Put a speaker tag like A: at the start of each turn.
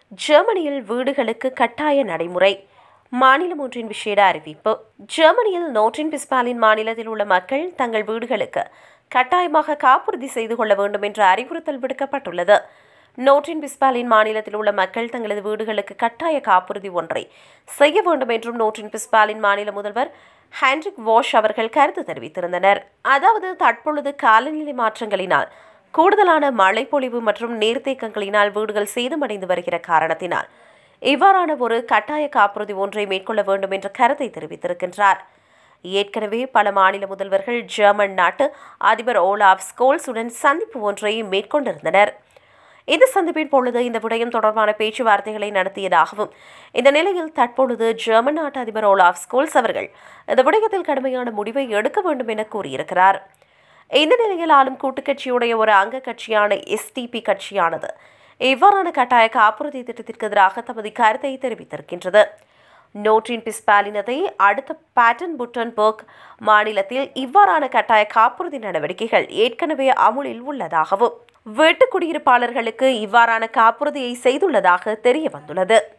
A: ஜெர்மனியில் வீடுகளுக்கு கட்டாய நடைமுறை மாநிலம் ஒன்றின் விசேட அறிவிப்பு ஜெர்மனியில் நோட்டின் பிஸ்பாலின் மாநிலத்தில் உள்ள மக்கள் தங்கள் வீடுகளுக்கு கட்டாயமாக காப்புறுதி செய்து கொள்ள வேண்டும் என்ற அறிவுறுத்தல் விடுக்கப்பட்டுள்ளது நோட்டின் பிஸ்பாலின் மாநிலத்தில் உள்ள மக்கள் தங்களது வீடுகளுக்கு கட்டாய காப்புறுதி ஒன்றை செய்ய வேண்டும் என்றும் நோட்டின் பிஸ்பாலின் மாநில முதல்வர் ஹேண்ட்ரிக் வாஷ் அவர்கள் கருத்து தெரிவித்திருந்தனர் அதாவது தற்பொழுது காலநிலை மாற்றங்களினால் கூடுதலான மழைப்பொழிவு மற்றும் நீர்த்தேக்கங்களினால் வீடுகள் சேதமடைந்து வருகிற காரணத்தினால் இவ்வாறான ஒரு கட்டாய காப்புறுதி ஒன்றை மேற்கொள்ள வேண்டும் என்ற கருத்தை தெரிவித்திருக்கின்றார் ஏற்கனவே பல மாநில முதல்வர்கள் ஜெர்மன் நாட்டு அதிபர் ஓலாப் ஸ்கோல்ஸுடன் சந்திப்பு ஒன்றை மேற்கொண்டிருந்தனர் இந்த சந்திப்பின் பொழுது இந்த விடயம் தொடர்பான பேச்சுவார்த்தைகளை நடத்தியதாகவும் இந்த நிலையில் தற்பொழுது ஜெர்மன் நாட்டு அதிபர் ஓலாப் ஸ்கோல்ஸ் அவர்கள் இந்த விடயத்தில் கடுமையான முடிவை எடுக்க வேண்டும் என கூறியிருக்கிறார் இந்த நிலையில் ஆளும் கூட்டுக் கட்சியுடைய ஒரு அங்க கட்சியான எஸ்டிபி கட்சியானது இவ்வாறான கட்டாய காப்புறுதி திட்டத்திற்கு எதிராக தமது கருத்தை தெரிவித்திருக்கின்றது நோட்டின் பிஸ்பாலினத்தை அடுத்த பேட்டன் புட்டன்பர்க் மாநிலத்தில் இவ்வாறான கட்டாய காப்புறுதி நடவடிக்கைகள் ஏற்கனவே அமுலில் உள்ளதாகவும் வீட்டு குடியிருப்பாளர்களுக்கு இவ்வாறான காப்புறுதியை செய்துள்ளதாக தெரிய வந்துள்ளது